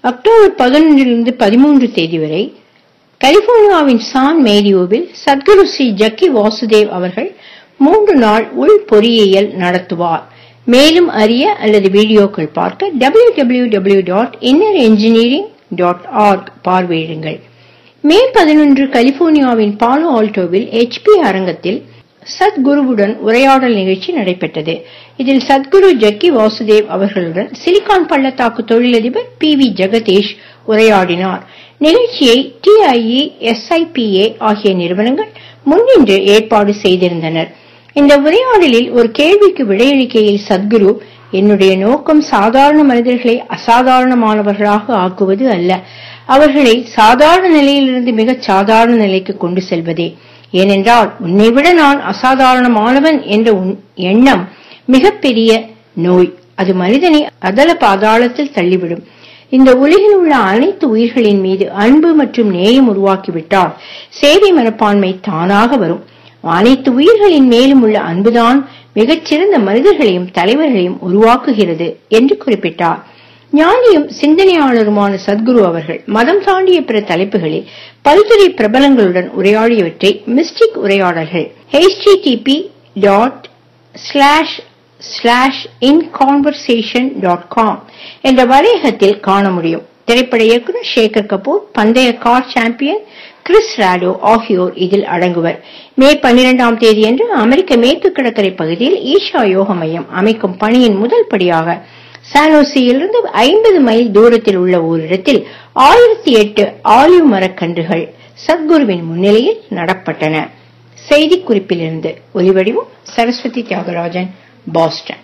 October பதினொன்றிலிருந்து பதிமூன்று தேதி வரை கலிபோர்னியாவின் சான் மேரியோவில் சத்குரு ஸ்ரீ ஜக்கி வாசுதேவ் அவர்கள் மூன்று நாள் உள் பொறியியல் நடத்துவார் மேலும் அறிய அல்லது வீடியோக்கள் பார்க்க W W W dot inner engineering dot org பார்வையிடுங்கள் மே பதினொன்று கலிபோர்னியாவின் பாலோ ஆல்டோவில் ஹெச்பி அரங்கத்தில் சத்குருவுடன் உரையாடல் நிகழ்ச்சி நடைபெற்றது இதில் சத்குரு ஜக்கி வாசுதேவ் அவர்களுடன் சிலிகான் பள்ளத்தாக்கு தொழிலதிபர் பி வி ஜெகதீஷ் உரையாடினார் நிகழ்ச்சியை டிஐஇ எஸ்ஐபிஏ ஆகிய நிறுவனங்கள் முன்னின்று ஏற்பாடு செய்திருந்தனர் இந்த உரையாடலில் ஒரு கேள்விக்கு விடையளிக்கையில் சத்குரு என்னுடைய நோக்கம் சாதாரண மனிதர்களை அசாதாரணமானவர்களாக ஆக்குவது அல்ல அவர்களை சாதாரண நிலையிலிருந்து மிகச் சாதாரண நிலைக்கு கொண்டு செல்வதே ஏனென்றால் உன்னை விட நான் அசாதாரணமானவன் என்ற எண்ணம் மிகப்பெரிய நோய் அது மனிதனை அதல பாதாளத்தில் தள்ளிவிடும் இந்த உலகில் உள்ள அனைத்து உயிர்களின் மீது அன்பு மற்றும் நேயம் உருவாக்கிவிட்டால் சேவை மனப்பான்மை தானாக வரும் அனைத்து உயிர்களின் மேலும் உள்ள அன்புதான் மிகச்சிறந்த மனிதர்களையும் தலைவர்களையும் உருவாக்குகிறது என்று குறிப்பிட்டார் ஞானியும் சிந்தனையாளருமான சத்குரு அவர்கள் மதம் தாண்டிய பிற தலைப்புகளில் பல்துறை பிரபலங்களுடன் உரையாடியவற்றை மிஸ்டிக் உரையாடல்கள் http dot slash slash in conversation dot com என்ற வலையகத்தில் காண முடியும் திரைப்பட இயக்குநர் சேகர் கபூர் பந்தய கார் சாம்பியன் கிறிஸ் ராடோ ஆகியோர் இதில் அடங்குவர் மே பன்னிரெண்டாம் தேதியன்று அமெரிக்க மேற்கு கடற்கரை பகுதியில் ஈஷா யோக மையம் அமைக்கும் பணியின் முதல் படியாக சானோசியிலிருந்து ஐம்பது மைல் தூரத்தில் உள்ள ஓரிடத்தில் ஆயிரத்தி எட்டு ஆலிவ் மரக்கன்றுகள் சத்குருவின் முன்னிலையில் நடப்பட்டன செய்திக்குறிப்பிலிருந்து ஒலிவடிவும் சரஸ்வதி தியாகராஜன் பாஸ்டன்